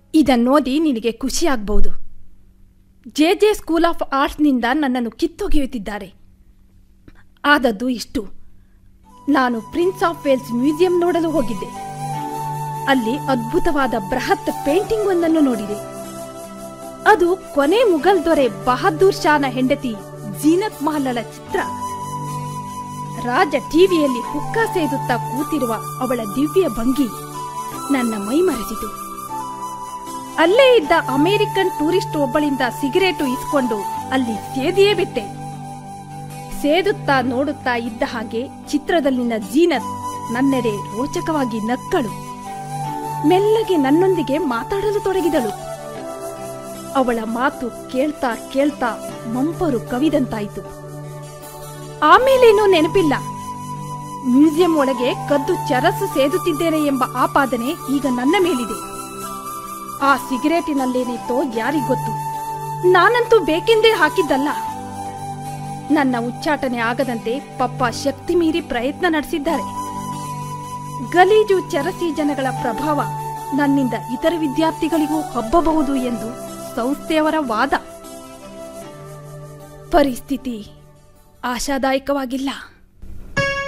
ಇದನ್ನೋದಿ ನಿನಗೆ ಖುಷಿಯಾಗ್ಬೋದು J J school of ಆರ್ಟ್ಸ್ನಿಂದ ನನ್ನನ್ನು ಕಿತ್ತೊಗೆಯುತ್ತಿದ್ದಾರೆ ಆದದ್ದು ಇಷ್ಟು ನಾನು ಪ್ರಿನ್ಸ್ ಆಫ್ ವೇಲ್ಸ್ ಮ್ಯೂಸಿಯಂ ನೋಡಲು ಹೋಗಿದ್ದೆ ಅಲ್ಲಿ ಅದ್ಭುತವಾದ ಬೃಹತ್ ಪೇಂಟಿಂಗ್ ಒಂದನ್ನು ನೋಡಿದೆ ಅದು ಕೊನೆ ಮುಘಲ್ ದೊರೆ ಬಹದ್ದೂರ್ ಶಾನ ಹೆಂಡತಿ ಜೀನತ್ ಮಹಲಳ ಚಿತ್ರ ರಾಜ ಟಿವಿಯಲ್ಲಿ ಹುಕ್ಕ ಸೇದುತ್ತಾ ಕೂತಿರುವ ಅವಳ ದಿವ್ಯ ಭಂಗಿ ನನ್ನ ಮೈಮರೆಸಿತು ಅಲ್ಲೇ ಇದ್ದ ಅಮೆರಿಕನ್ ಟೂರಿಸ್ಟ್ ಒಬ್ಬಳಿಂದ ಸಿಗರೇಟು ಇಸ್ಕೊಂಡು ಅಲ್ಲಿ ಸೇದಿಯೇ ಬಿಟ್ಟೆ ಸೇದುತ್ತಾ ನೋಡುತ್ತಾ ಇದ್ದ ಹಾಗೆ ಚಿತ್ರದಲ್ಲಿನ ಜೀನತ್ ನನ್ನೆಡೆ ರೋಚಕವಾಗಿ ನಕ್ಕಳು ಮೆಲ್ಲಗೆ ನನ್ನೊಂದಿಗೆ ಮಾತಾಡಲು ತೊಡಗಿದಳು ಅವಳ ಮಾತು ಕೇಳ್ತಾ ಕೇಳ್ತಾ ಮಂಪರು ಕವಿದಂತಾಯಿತು ಆಮೇಲೇನೂ ನೆನಪಿಲ್ಲ ಮ್ಯೂಸಿಯಂ ಒಳಗೆ ಕದ್ದು ಚರಸು ಸೇದುತ್ತಿದ್ದೇನೆ ಎಂಬ ಆಪಾದನೆ ಈಗ ನನ್ನ ಮೇಲಿದೆ ಆ ಸಿಗರೇಟಿನಲ್ಲೇನಿತ್ತೋ ಯಾರಿಗೊತ್ತು ನಾನಂತೂ ಬೇಕೆಂದೇ ಹಾಕಿದ್ದಲ್ಲ ನನ್ನ ಉಚ್ಚಾಟನೆ ಆಗದಂತೆ ಪಪ್ಪ ಶಕ್ತಿ ಮೀರಿ ಪ್ರಯತ್ನ ನಡೆಸಿದ್ದಾರೆ ಗಲೀಜು ಚರಸಿ ಜನಗಳ ಪ್ರಭಾವ ನನ್ನಿಂದ ಇತರ ವಿದ್ಯಾರ್ಥಿಗಳಿಗೂ ಹಬ್ಬಬಹುದು ಎಂದು ಸಂಸ್ಥೆಯವರ ವಾದ ಪರಿಸ್ಥಿತಿ ಆಶಾದಾಯಕವಾಗಿಲ್ಲ